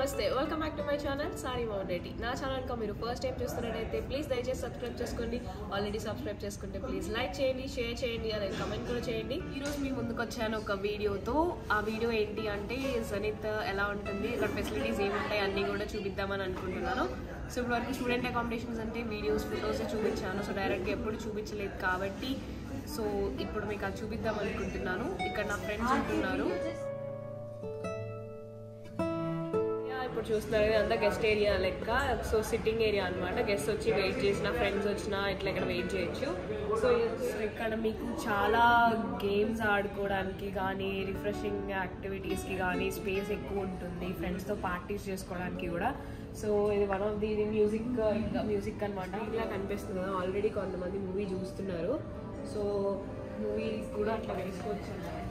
నమస్తే welcome back to my channel సారీ మౌన్ రెడ్డి నా ఛానల్ కా మీరు ఫస్ట్ టైం చూస్తున్నట్టయితే ప్లీజ్ దయచేసి సబ్స్క్రైబ్ చేసుకోండి ఆల్రెడీ సబ్స్క్రైబ్ చేసుకుంటే ప్లీజ్ లైక్ చేయండి షేర్ చేయండి అలాగే కమెంట్ కూడా చేయండి ఈ రోజు మీ ముందుకు వచ్చాను ఒక వీడియోతో ఆ వీడియో ఏంటి అంటే జనిత్ ఎలా ఉంటుంది ఇక్కడ ఫెసిలిటీస్ ఏముంటాయి అన్నీ కూడా చూపిద్దామని అనుకుంటున్నాను సో ఇప్పుడు వరకు స్టూడెంట్ అకామిడేషన్స్ అంటే వీడియోస్ ఫొటోస్ చూపించాను సో డైరెక్ట్గా ఎప్పుడు చూపించలేదు కాబట్టి సో ఇప్పుడు మీకు అది చూపిద్దాం అనుకుంటున్నాను ఇక్కడ నా ఫ్రెండ్స్ ఉంటున్నారు యా, ఇప్పుడు చూస్తున్నారు కదా, అంతా గెస్ట్ ఏరియా లెక్క సో సిట్టింగ్ ఏరియా అన్నమాట గెస్ట్ వచ్చి వెయిట్ చేసిన ఫ్రెండ్స్ వచ్చినా ఇట్లా ఇక్కడ వెయిట్ చేయొచ్చు సో ఇక్కడ మీకు చాలా గేమ్స్ ఆడుకోవడానికి కానీ రిఫ్రెషింగ్ యాక్టివిటీస్కి కానీ స్పేస్ ఎక్కువ ఉంటుంది ఫ్రెండ్స్తో పార్టీస్ చేసుకోవడానికి కూడా సో ఇది వన్ ఆఫ్ ది మ్యూజిక్ ఇంకా మ్యూజిక్ అనమాట ఇట్లా కనిపిస్తుంది కదా ఆల్రెడీ కొంతమంది మూవీ చూస్తున్నారు సో మూవీ కూడా అట్లా వేసుకోవచ్చు అనమాట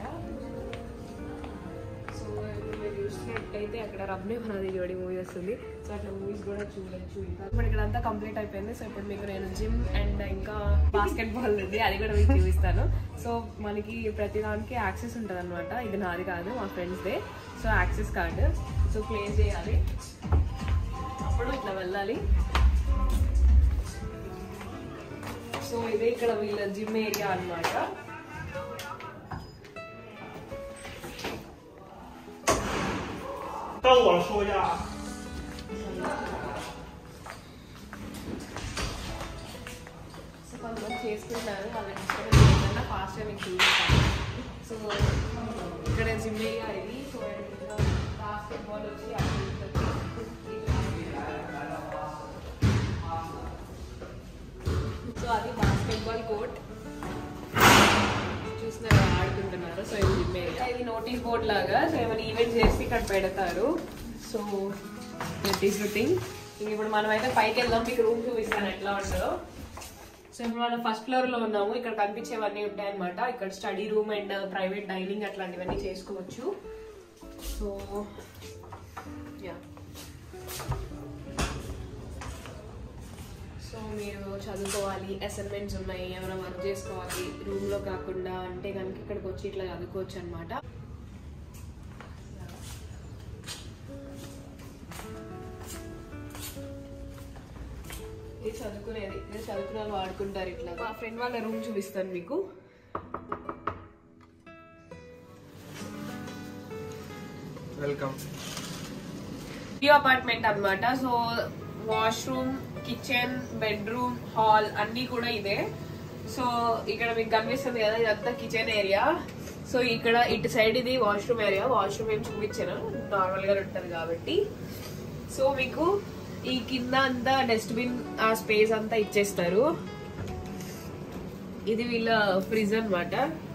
సో ఇప్పుడు మీరు చూసినట్టయితే అక్కడ రబ్నే మనది జోడి మూవీ వస్తుంది సో అట్లా మూవీస్ కూడా చూడొచ్చు ఇంకా ఇప్పుడు ఇక్కడ అంతా కంప్లీట్ అయిపోయింది సో ఇప్పుడు మీకు నేను జిమ్ అండ్ ఇంకా బాస్కెట్ బాల్ ఉంది అది కూడా మీకు చూపిస్తాను సో మనకి ప్రతి దానికి యాక్సెస్ ఉంటుంది అనమాట ఇది నాది కాదు మా ఫ్రెండ్స్దే so access card so play చేయాలి అప్పుడు ఇట్లా వెళ్ళాలి సో ఇదే ఇక్కడ వీళ్ళ జిమ్ ఏరియా అన్నమాట 跟我说呀。 సో కొంతమంది చేసుకుంటున్నారు వాళ్ళ డిస్టర్బెన్స్ లేకుండా ఫాస్ట్గా మీకు చూపిస్తాను సో ఇక్కడ జిమ్ ఏరియా ఇది సో బాస్కెట్ బాల్ వచ్చి అటు ఇటు వచ్చి సో అది బాస్కెట్ బాల్ కోర్ట్ చూస్తున్నారు ఆడుకుంటున్నారు సో ఇది జిమ్ ఏరియా ఇది నోటీస్ బోర్డ్ లాగా సో ఏమైనా ఈవెంట్ చేసి ఇక్కడ పెడతారు so that is the thing ఇప్పుడు మనం అయితే పైకి వెళ్దాం మీకు రూమ్ చూపిస్తాను ఎట్లా ఉంటుందో సో ఇప్పుడు మనం ఫస్ట్ ఫ్లోర్ లో ఉన్నాము ఇక్కడ కనిపించేవన్నీ ఉంటాయి అనమాట ఇక్కడ study room and private dining అట్లాంటివన్నీ చేసుకోవచ్చు సో యా సో మీరు చదువుకోవాలి అసైన్మెంట్స్ ఉన్నాయి ఏమైనా వర్క్ చేసుకోవాలి రూమ్ లో కాకుండా అంటే కనుక ఇక్కడికి వచ్చి ఇట్లా చదువుకోవచ్చు అనమాట ఇది చదువుకునేది ఇది చదువుకునే వాళ్ళు వాడుకుంటారు ఇట్లా మా ఫ్రెండ్ వాళ్ళ రూమ్ చూపిస్తాను మీకు వెల్కమ్ ఈ అపార్ట్మెంట్ అన్నమాట so washroom kitchen bedroom hall అన్ని కూడా ఇదే సో ఇక్కడ మీకు కనిపిస్తుంది కదా ఇదంతా కిచెన్ ఏరియా సో ఇక్కడ ఇటు సైడ్ ఇది వాష్రూమ్ ఏరియా వాష్రూమ్ ఏం చూపించాను నార్మల్ గా ఉంటుంది కాబట్టి సో మీకు ఈ కింద అంతా డస్ట్బిన్ ఆ స్పేస్ అంతా ఇచ్చేస్తారు ఇది వీళ్ళ ఫ్రిజ్ అన్నమాట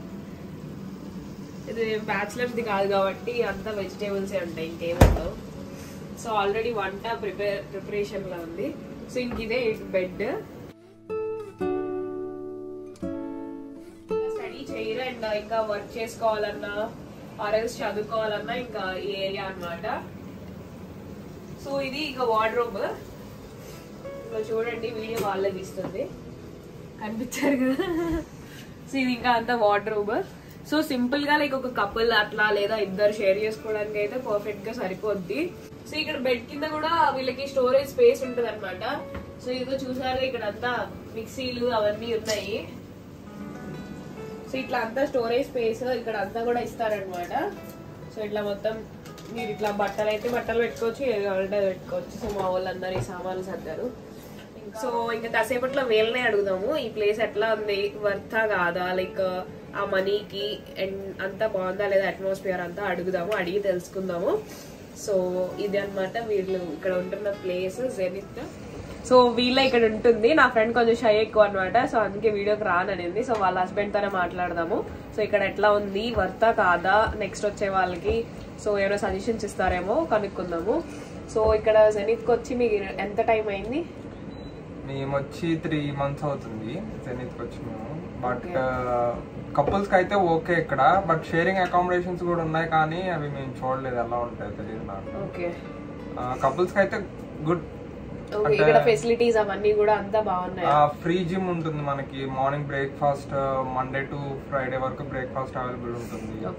ఇది బ్యాచిలర్స్ ది కాదు కాబట్టి అంతా వెజిటేబుల్స్ ఉంటాయి ఇంకేముండవు సో ఆల్రెడీ వంట ప్రిపేర్ ప్రిపరేషన్ లో ఉంది సో ఇంక ఇదే బెడ్ స్టడీ చేయరు అండ్ ఇంకా వర్క్ చేసుకోవాలన్నా ఆర్ఎల్స్ చదువుకోవాలన్నా ఇంకా ఈ ఏరియా అన్నమాట సో ఇది ఇక వార్డ్రోబ్ ఇంకా చూడండి వీడియో వాళ్ళే తీస్తుంది కనిపించారు కదా సో ఇది ఇంకా అంత వార్డ్రోబ్ సో సింపుల్ గా లైక్ ఒక కపుల్ అట్లా లేదా ఇద్దరు షేర్ చేసుకోవడానికి అయితే పర్ఫెక్ట్ గా సరిపోద్ది సో ఇక్కడ బెడ్ కింద కూడా వీళ్ళకి స్టోరేజ్ స్పేస్ ఉంటది అనమాట సో ఇదిగో చూసారు ఇక్కడ అంతా మిక్సీలు అవన్నీ ఉన్నాయి సో ఇట్లా అంతా స్టోరేజ్ స్పేస్ ఇక్కడ అంతా కూడా ఇస్తారనమాట సో ఇట్లా మొత్తం మీరు ఇట్లా బట్టలు అయితే బట్టలు పెట్టుకోవచ్చు ఏది కావాలంటే అది పెట్టుకోవచ్చు సో మా వాళ్ళందరూ ఈ సామాన్లు సర్దారు సో ఇంకా కాసేపట్లో వీళ్ళనే అడుగుదాము ఈ ప్లేస్ ఎట్లా ఉంది వర్తా కాదా లైక్ ఆ మనీకి అండ్ అంతా బాగుందా లేదా అట్మాస్ఫియర్ అంతా అడుగుదాము అడిగి తెలుసుకుందాము సో ఇది అన్నమాట వీళ్ళు ఇక్కడ ఉంటున్న ప్లేస్ జెనిత్ సో వీళ్ళ ఇక్కడ ఉంటుంది నా ఫ్రెండ్ కొంచెం షై ఎక్కువ అనమాట సో అందుకే వీడియోకి రాననింది సో వాళ్ళ హస్బెండ్ తోనే మాట్లాడదాము సో ఇక్కడ ఎట్లా ఉంది వర్తా కాదా నెక్స్ట్ వచ్చే వాళ్ళకి సో ఏమైనా సజెషన్స్ ఇస్తారేమో కనుక్కుందాము సో ఇక్కడ జెనిత్కి వచ్చి మీకు ఎంత టైం అయింది మేము వచ్చి త్రీ మంత్స్ అవుతుంది జెనిత్కి వచ్చి మేము బట్ కపుల్స్ కి అయితే ఓకే ఇక్కడ బట్ షేరింగ్ అకామిడేషన్స్ కూడా ఉన్నాయి కానీ అవి మేము చూడలేదు ఎలా ఉంటాయో తెలియదు నాకు ఓకే కపుల్స్ కి అయితే గుడ్ ఓకే ఇక్కడ ఫెసిలిటీస్ అవన్నీ కూడా అంతా బాగున్నాయి ఫ్రీ జిమ్ ఉంటుంది మనకి morning breakfast Monday to Friday వరకు బ్రేక్ఫాస్ట్ అవైలబుల్ ఉంటుంది ఓకే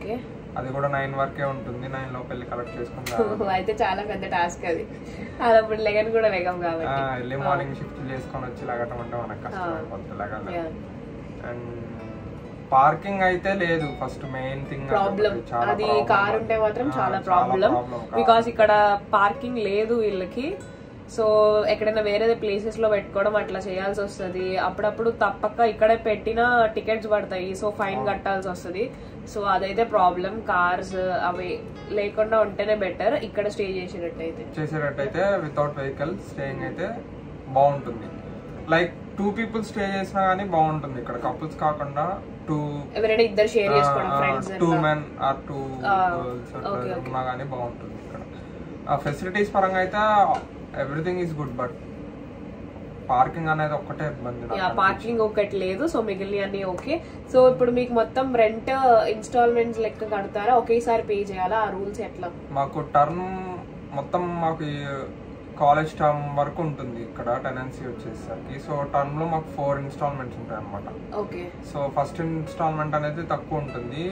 అది కూడా నైన్ వరకే ఉంటుంది నైన్ లోపు వెళ్ళి కలెక్ట్ చేసుకుని అయితే చాలా పెద్ద టాస్క్ అది అది అప్పుడు లెగన్ కూడా వేగం ఆ, కాబట్టి వెళ్ళి మార్నింగ్ షిఫ్ట్ చేసుకొని వచ్చి లగటం అంటే మనకు కష్టం ఆ. అయిపోతుంది లగాలి Yeah. అండ్ పార్కింగ్ అయితే లేదు ఫస్ట్ మెయిన్ థింగ్ ప్రాబ్లం అది కార్ ఉంటే మాత్రం చాలా ప్రాబ్లం బికాస్ ఇక్కడ పార్కింగ్ లేదు వీళ్ళకి సో ఎక్కడైనా వేరే ప్లేసెస్ లో పెట్టుకోవడం అట్లా చేయాల్సి వస్తుంది అప్పుడప్పుడు తప్పక ఇక్కడే పెట్టిన టికెట్స్ పడతాయి సో ఫైన్ కట్టాల్సి వస్తుంది సో అదైతే ప్రాబ్లం కార్స్ అవి లేకుండా ఉంటేనే బెటర్ ఇక్కడ స్టే చేసినట్టయితే చేసేటట్టయితే వితౌట్ వెహికల్ స్టేయింగ్ అయితే బాగుంటుంది లైక్ టూ పీపుల్ స్టే చేసినా గానీ బాగుంటుంది ఇక్కడ కపుల్స్ కాకుండా టూ ఎవరైనా ఇద్దరు షేర్ చేసుకోవడం friends two men or two ah, girls okay, okay. ఉన్నా గానీ బాగుంటుంది ఇక్కడ ఆ ఫెసిలిటీస్ పరంగా అయితే everything is good but parking అనేది ఒక్కటే ఇబ్బంది నాకు యా పార్కింగ్ ఒకటి లేదు సో మిగిలిన అన్ని ఓకే సో ఇప్పుడు మీకు మొత్తం రెంట్ ఇన్స్టాల్మెంట్స్ లెక్క కడతారా ఒకేసారి పే చేయాలా ఆ రూల్స్ ఎట్లా మాకు టర్మ్ మొత్తం మాకు కాలేజ్ టర్మ్ వరకు ఉంటుంది ఇక్కడ టెనెన్సీ వచ్చేసరికి సో టర్మ్ లో మాకు ఫోర్ ఇన్స్టాల్మెంట్స్ ఉంటాయి అనమాట ఓకే సో ఫస్ట్ ఇన్స్టాల్మెంట్ అనేది తక్కువ ఉంటుంది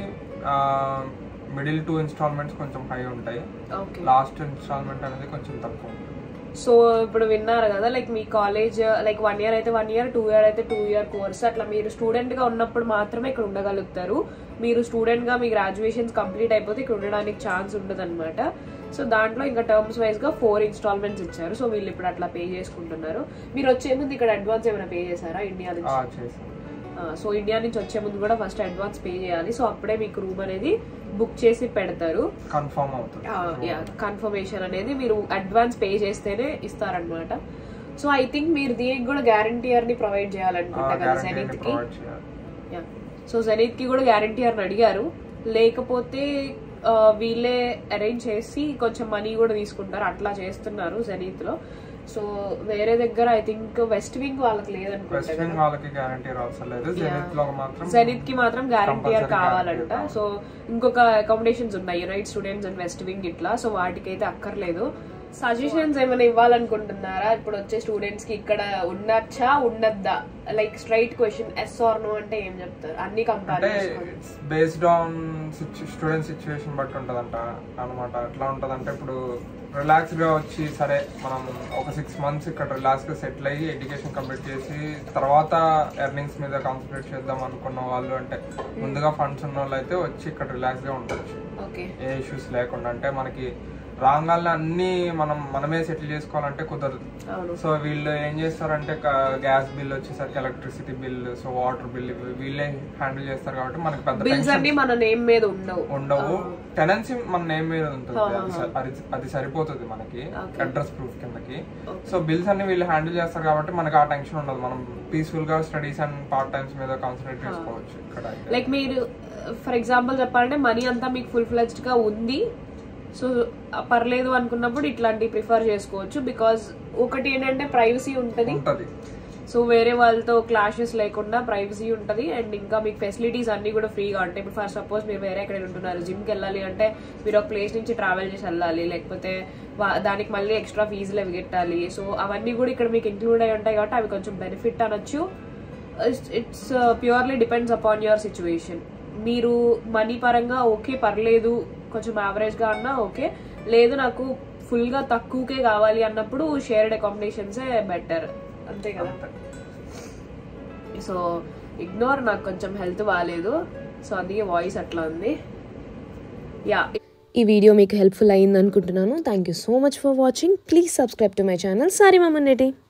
మిడిల్ టూ ఇన్స్టాల్మెంట్స్ కొంచెం హై ఉంటాయి ఓకే లాస్ట్ ఇన్స్టాల్మెంట్ అనేది కొంచెం తక్కువ ఉంటుంది సో ఇప్పుడు విన్నారు కదా లైక్ మీ కాలేజ్ లైక్ వన్ ఇయర్ అయితే వన్ ఇయర్ టూ ఇయర్ అయితే టూ ఇయర్ కోర్స్ అట్లా మీరు స్టూడెంట్ గా ఉన్నప్పుడు మాత్రమే ఇక్కడ ఉండగలుగుతారు మీరు స్టూడెంట్ గా మీ గ్రాడ్యుయేషన్స్ కంప్లీట్ అయిపోతే ఇక్కడ ఉండడానికి ఛాన్స్ ఉండదు అనమాట సో దాంట్లో ఇంకా టర్మ్స్ వైజ్ గా ఫోర్ ఇన్స్టాల్మెంట్స్ ఇచ్చారు సో వీళ్ళు ఇప్పుడు అట్లా పే చేసుకుంటున్నారు మీరు వచ్చే ముందు ఇక్కడ అడ్వాన్స్ ఏమైనా పే చేశారా ఇండియా నుంచి ఆ, చేసాం సో ఇండియా నుంచి వచ్చే ముందు కూడా ఫస్ట్ అడ్వాన్స్ పే చేయాలి సో అప్పుడే మీకు రూమ్ అనేది బుక్ చేసి పెడతారు కన్ఫర్మ్ అవుతుంది కన్ఫర్మేషన్ అనేది మీరు అడ్వాన్స్ పే చేస్తేనే ఇస్తారనమాట సో ఐ థింక్ మీరు దీనికి కూడా గ్యారంటీయర్ ని ప్రొవైడ్ చేయాలనుకుంటా కదా జెనిత్ కి ప్రొవైడ్ చేయాలి సో జెనిత్ కి కూడా గ్యారంటీయర్ అడిగారు లేకపోతే ఆ, వీళ్ళే అరేంజ్ చేసి కొంచెం మనీ కూడా తీసుకుంటారు అట్లా చేస్తున్నారు జెనిత్ లో సో వేరే దగ్గర ఐ థింక్ వెస్ట్ వింగ్ వాళ్ళకి లేదనుకుంటా వెస్ట్ వింగ్ వాళ్ళకి గ్యారంటీ అవసరం లేదు జెనిత్ లో మాత్రం జెనిత్ కి మాత్రం గ్యారంటీయర్ Compulsory కావాలంట guarantee సో ఇంకొక అకామిడేషన్స్ ఉన్నాయి Unite Students and West Wing ఇట్లా సో వాటికైతే అక్కర్లేదు సజెషన్స్ ఏమైనా ఇవ్వాలనుకుంటున్నారా ఇప్పుడు వచ్చే స్టూడెంట్స్ కి ఇక్కడ ఉండొచ్చా ఉండద్దా like straight question yes or no అంటే ఏం చెప్తారు అన్ని కంపేర్ అంటే బేస్డ్ ఆన్ స్టూడెంట్ సిచ్యువేషన్ బట్టి ఉంటదంట అనమాట ఎట్లా ఉంటదంటే ఇప్పుడు రిలాక్స్ గా వచ్చి సరే మనం ఒక సిక్స్ మంత్స్ ఇక్కడ రిలాక్స్ గా సెటిల్ అయ్యి ఎడ్యుకేషన్ కంప్లీట్ చేసి తర్వాత ఎర్నింగ్స్ మీద కాన్సన్ట్రేట్ చేద్దాం అనుకున్న వాళ్ళు అంటే ముందుగా ఫండ్స్ ఉన్న వాళ్ళు అయితే వచ్చి ఇక్కడ రిలాక్స్ గా ఉండొచ్చు ఓకే ఏ ఇష్యూస్ లేకుండా అంటే మనకి రాగానే అన్ని మనం మనమే సెటిల్ చేసుకోవాలంటే కుదరదు అవును సో వీళ్ళు ఏం చేస్తారంటే గ్యాస్ బిల్ వచ్చేసరికి electricity bill so water bill వీళ్ళే హ్యాండిల్ చేస్తారు కాబట్టి మనకి పెద్ద బిల్స్ టెన్షన్ అన్ని మన నేమ్ మీద ఉండవు ఉండవు టెనెన్సీ మన నేమ్ మీద ఉంటుంది అది స- అది- అది సరిపోతుంది మనకి Okay. అడ్రస్ ప్రూఫ్ కిందకి సో బిల్స్ అన్ని వీళ్ళు హ్యాండిల్ చేస్తారు కాబట్టి మనకి ఆ టెన్షన్ ఉండదు మనం పీస్ఫుల్ గా స్టడీస్ అండ్ పార్ట్ టైమ్స్ మీద కాన్సన్ట్రేట్ చేసుకోవచ్చు ఇక్కడ అయితే. లైక్ మీరు ఫర్ ఎగ్జాంపుల్ చెప్పాలంటే మనీ అంతా మీకు ఫుల్ ఫ్లెజ్డ్ గా ఉంది సో పర్లేదు అనుకున్నప్పుడు ఇట్లాంటివి ప్రిఫర్ చేసుకోవచ్చు బికాజ్ ఒకటి ఏంటంటే ప్రైవసీ ఉంటుంది ఉంటది సో వేరే వాళ్ళతో క్లాషెస్ లేకుండా ప్రైవసీ ఉంటుంది అండ్ ఇంకా మీకు ఫెసిలిటీస్ అన్ని కూడా ఫ్రీగా ఉంటాయి ఇప్పుడు ఫర్ సపోజ్ మీరు వేరే ఎక్కడ ఉంటున్నారు జిమ్కి వెళ్ళాలి అంటే మీరు ఒక ప్లేస్ నుంచి ట్రావెల్ చేసి వెళ్ళాలి లేకపోతే వా- దానికి మళ్ళీ ఎక్స్ట్రా ఫీజులు అవి కట్టాలి సో అవన్నీ కూడా ఇక్కడ మీకు ఇంక్లూడ్ అయి ఉంటాయి కాబట్టి అవి కొంచెం బెనిఫిట్ అనొచ్చు it's purely depends upon your situation మీరు మనీ పరంగా ఓకే పర్లేదు కొంచెం యావరేజ్గా అన్నా ఓకే లేదు నాకు ఫుల్గా తక్కువకే కావాలి అన్నప్పుడు షేర్డ్ అకామిడేషన్సే బెటర్ అంతే కదా సో ఇగ్నోర్ నాకు కొంచెం హెల్త్ బాగాలేదు సో అందుకే వాయిస్ అట్లా ఉంది యా ఈ వీడియో మీకు హెల్ప్ఫుల్ అయింది అనుకుంటున్నాను thank you so much for watching please subscribe to my channel సారీ మమ్మన్నటి